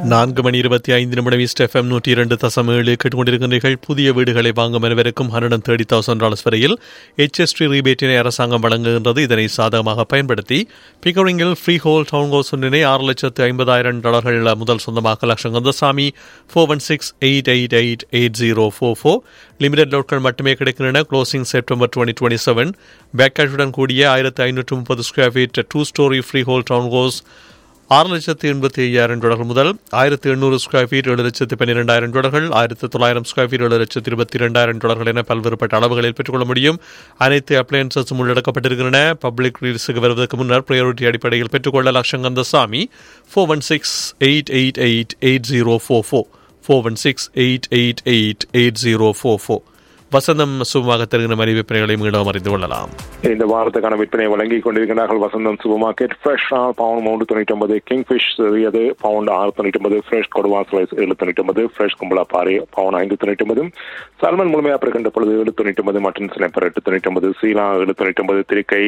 நான்கு மணி இருபத்தி ஐந்து நிமிடம் ஈஸ்ட் எஃப்எம் நூற்றி இரண்டு தசம் ஏழு கேட்டுக்கொண்டிருக்கின்றீர்கள் புதிய வீடுகளை வாங்கும் அனைவருக்கும் ஹண்ட்ரட் தேர்ட்டி தௌசண்ட் டாலர்ஸ் வரையில் ஹெச்எஸ்டி ரீபேட்டினை அரசாங்கம் வழங்குகின்றது இதனை சாதகமாக பயன்படுத்தி பிகரிங்கில் ஃப்ரீ ஹோல் டவுன் ஹவுஸ் ஒன்றினை ஆறு லட்சத்து ஐம்பதாயிரம் டாலர்கள் முதல் சொந்தமாக Lakshan Kandasamy four one six eight eight eight eight zero four four limited லோட்கள் மட்டுமே கிடைக்கின்றன closing September twenty twenty seven பேக்கேஜுடன் கூடிய ஆயிரத்து ஐநூற்று முப்பது square feet two storey freehold town house ஆறு லட்சத்து எண்பத்தி ஐயாயிரம் டாலர்கள் முதல் ஆயிரத்து எண்ணூறு ஸ்கொயர் ஃபீட் ஏழு லட்சத்து பன்னிரெண்டாயிரம் டாலர்கள் ஆயிரத்து தொள்ளாயிரம் ஸ்கொயர் ஃபீட் ஏழு லட்சத்து இருபத்தி இரண்டாயிரம் டாலர்கள் என பல்வேறுபட்ட அளவுகளில் பெற்றுக்கொள்ள முடியும் அனைத்து அப்ளையன்சஸும் உள்ளடக்கப்பட்டிருக்கின்றன பப்ளிக் ரீல்ஸுக்கு வருவதற்கு முன்னர் ப்ரையாரிட்டி அடிப்படையில் பெற்றுக்கொள்ள லட்சங்கந்த சாமி four one six eight eight eight eight zero four four four one six eight eight eight eight zero four four வசந்தம் சுபமாக தருகிற மாதிரி விற்பனைகளை மீண்டும் அறிந்து கொள்ளலாம் இந்த வாரத்துக்கான விற்பனை வழங்கி கொண்டிருக்கிறார்கள் வசந்தம் சூப்பர் மார்க்கெட் ஃப்ரெஷ் பவுன் மூன்று தொண்ணூற்றி ஒன்பது கிங் ஃபிஷ் சிறியது பவுண்ட் ஆறு தொண்ணூற்றி ஒன்பது ஃப்ரெஷ் கொடுவா ஸ்லைஸ் ஏழு தொண்ணூற்றி ஒன்பது ஃப்ரெஷ் கும்பலா பாறை பவுன் ஐந்து தொண்ணூற்றி ஒன்பது சல்மன் முழுமையாக பிறக்கின்ற பொழுது ஏழு தொண்ணூற்றி ஒன்பது மட்டன் சினைப்பர் எட்டு தொண்ணூற்றி ஒன்பது சீலா ஏழு தொண்ணூற்றி ஒன்பது திருக்கை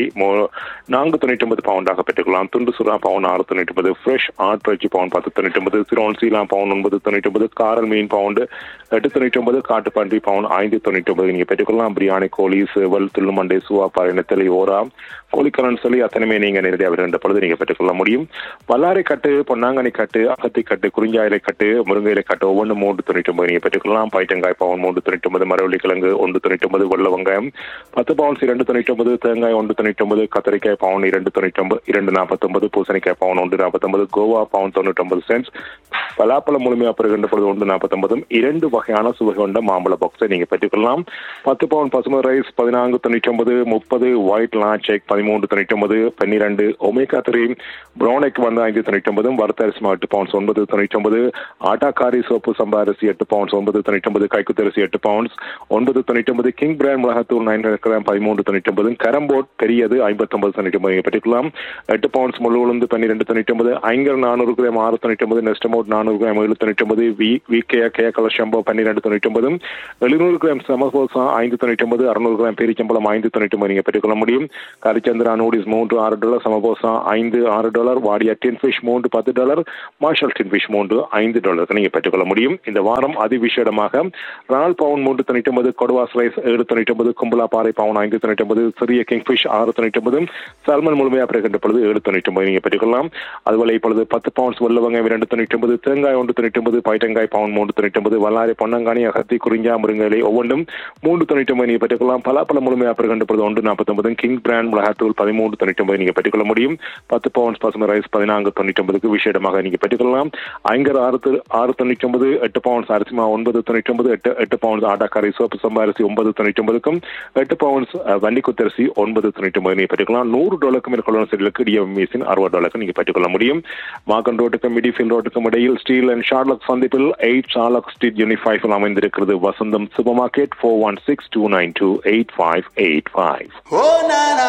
நான்கு தொண்ணூற்றி ஒன்பது பவுண்டாக பெற்றுக்கொள்ளலாம் துண்டு சுறா பவுன் ஆறு தொண்ணூற்றி ஒன்பது ஃப்ரெஷ் ஆட்ரச்சி பவுன் பத்து தொண்ணூற்றி ஒன்பது சிரோன் சீலா பவுன் ஒன்பது தொண்ணூற்றி ஒன்பது காரல் மீன் பவுண்டு எட்டு தொண்ணூற்றி ஒன்பது காட்டுப்பன்றி பவுன் ஐந்து தொண்ணூற்றி ஒன்பது நீங்கள் பெற்றுக்கொள்ளலாம் பிரியாணி கோழி சேவல் துள்ளுமண்டை சுவா பாறை நெத்தலி ஓரா கோழிக்கலன் சொல்லி அத்தனையுமே நீங்கள் நேரடியாக வருகின்ற பொழுது நீங்கள் பெற்றுக்கொள்ள முடியும் வல்லாரை கட்டு பொன்னாங்கனி கட்டு அகத்தி கட்டு குறிஞ்சாயிலை கட்டு முருங்கையிலை கட்டு ஒவ்வொன்று மூன்று தொண்ணூற்றி ஒன்பது நீங்கள் பெற்றுக்கொள்ளலாம் பைட்டங்காய் பவுன் மூன்று தொண்ணூற்றி ஒன்பது மரவள்ளி கிழங்கு ஒன்று தொண்ணூற்றி ஒன்பது வெள்ள வெங்காயம் பத்து பவுன்ஸ் இரண்டு தொண்ணூற்றி ஒன்பது தேங்காய் ஒன்று தொண்ணூற்றி ஒன்பது கத்தரிக்காய் பவுன் இரண்டு தொண்ணூற்றி ஒன்பது இரண்டு நாற்பத்தொன்பது பூசணிக்காய் பவுன் ஒன்று நாற்பத்தொன்பது கோவா பவுன் தொண்ணூற்றி ஒன்பது சென்ஸ் பலாப்பழம் முழுமையாக பெறுகின்ற பொழுது ஒன்று நாற்பத்தொன்பதும் இரண்டு வகையான சுவை கொண்ட மாம்பழ பாக்ஸை நீங்கள் பெற்றுக்கொள்ளலாம் பத்து பவுன் பசுமை ரைஸ் பதினான்கு தொண்ணூற்றி ஒன்பது முப்பது ஒயிட் லாச்செக் பதிமூன்று தொண்ணூற்றி ஒன்பது பன்னிரெண்டு ஒமேகா த்ரீ ப்ரௌனைக்கு வந்து ஐந்து தொண்ணூற்றி ஒன்பதும் வறுத்த அரிசி எட்டு பவுன்ஸ் ஒன்பது தொண்ணூற்றி ஒன்பது ஆட்டாக்காரி சோப்பு சம்பா அரிசி எட்டு பவுன்ஸ் ஒன்பது தொண்ணூற்றி ஒன்பது கைக்குத்தரிசி எட்டு பவுன்ஸ் ஒன்பது தொண்ணூற்றி ஒன்பது கிங் பிராண்ட் மிளகாத்தூள் நைன் கிராம் பதிமூன்று தொண்ணூற்றி ஒன்பது கரம்போட் பெரியது ஐம்பத்தொன்பது தொண்ணூற்றி ஒன்பது பெற்றுக்கலாம் எட்டு பவுன்ஸ் முழு உளுந்து பன்னிரெண்டு தொண்ணூற்றி ஒன்பது ஐங்கர் நானூறு கிராம் ஆறு தொண்ணூற்றி ஒன்பது நெஸ்டமோட் நானூறு கிராம் ஏழு தொண்ணூற்றி ஒன்பது வி விகே கேக்கல ஷம்போ பன்னிரெண்டு தொண்ணூற்றி ஒன்பது எழுநூறு கிராம் சமசோசா ஐந்து தொண்ணூற்றி ஒன்பது அறுநூறு கிராம் பேரிச்சம்பளம் ஐந்து தொண்ணூற்றி ஒன்பது நீங்கள் பெற்றுக்கொள்ள முடியும் கரிச்சந்திரா நூடிஸ் மூன்று ஆறு டாலர் சமபோசா ஐந்து ஆறு டாலர் வாடியா டின் ஃபிஷ் மூன்று பத்து டாலர் மார்ஷல் டின் ஃபிஷ் மூன்று ஐந்து டாலருக்கு நீங்கள் பெற்றுக்கொள்ள முடியும் இந்த வாரம் அதிவிசேடமாக ரால் பவுன் மூன்று தொண்ணூற்றி ஒன்பது கொடுவா ஸ்லைஸ் ஏழு தொண்ணூற்றி ஒன்பது கும்பலா பாறை பவுன் ஐந்து தொண்ணூற்றி ஒன்பது சிறிய கிங் ஃபிஷ் ஆறு தொண்ணூற்றி ஒன்பது சல்மன் முழுமையாக பிறக்கின்ற பொழுது ஏழு தொண்ணூற்றி ஒன்பது நீங்கள் பெற்றுக்கொள்ளலாம் அதுபோல இப்பொழுது பத்து பவுன்ஸ் வெள்ளவங்க இரண்டு தொண்ணூற்றி ஒன்பது தேங்காய் ஒன்று தொண்ணூற்றி ஒன்பது பைட்டங்காய் பவுன் மூன்று தொண்ணூற்றி ஒன்பது வல்லாரை பொன்னங்கானி அகத்தி குறிஞ்சா முருங்கலை ஒவ்வொன்றும் மூன்று தொண்ணூற்றி ஒன்பது நீங்கள் பெற்றுக்கொள்ளலாம் பலாப்பழம் முழுமையாக பிறக்கின்ற பொழுது ஒன்று நாற்பத்தொன்பது கிங் பிராண்ட் மிளகாத்தூள் பதிமூன்று தொண்ணூற்றி ஒன்பது நீங்கள் பெற்றுக்கொள்ள முடியும் பத்து பவுன்ஸ் பசுமை ரைஸ் பதினான்கு தொண்ணூற்றி ஒன்பதுக்கு விசேடமாக நீங்கள் பெற்றுக்கொள்ளலாம் ஐங்கர் ஆறு ஆறு தொண்ணூற்றி ஒன்பது எட்டு பவுன்ஸ் அரிசிமா ஒன்பது தொண்ணூற்றி ஒன்பது எட்டு எட்டு பவுன்ஸ் ஆட்டாக்காரி சோப்பு சம்பா அரிசி ஒன்பது தொண்ணூற்றி ஒன்பதுக்கும் எட்டு பவுன்ஸ் வண்டி குத்தரிசி ஒன்பது தொண்ணூற்றி ஒன்பது நீங்கள் பெற்றுக்கலாம் நூறு டாலருக்கு மேல் கொள்ளும் செல்லுக்கு டிஎம் மீசின் அறுபது டாலருக்கு நீங்கள் பெற்றுக்கொள்ள முடியும் மாகன் ரோட்டுக்கும் மிடிஃபீல் ரோட்டுக்கும் இடையில் ஸ்டீல் அண்ட் ஷார்லக் சந்திப்பில் எயிட் ஷார்லக் ஸ்ட்ரீட் யூனிஃபைவ் அமைந்திருக்கிறது Vasantham supermarket four one six two nine two eight five eight five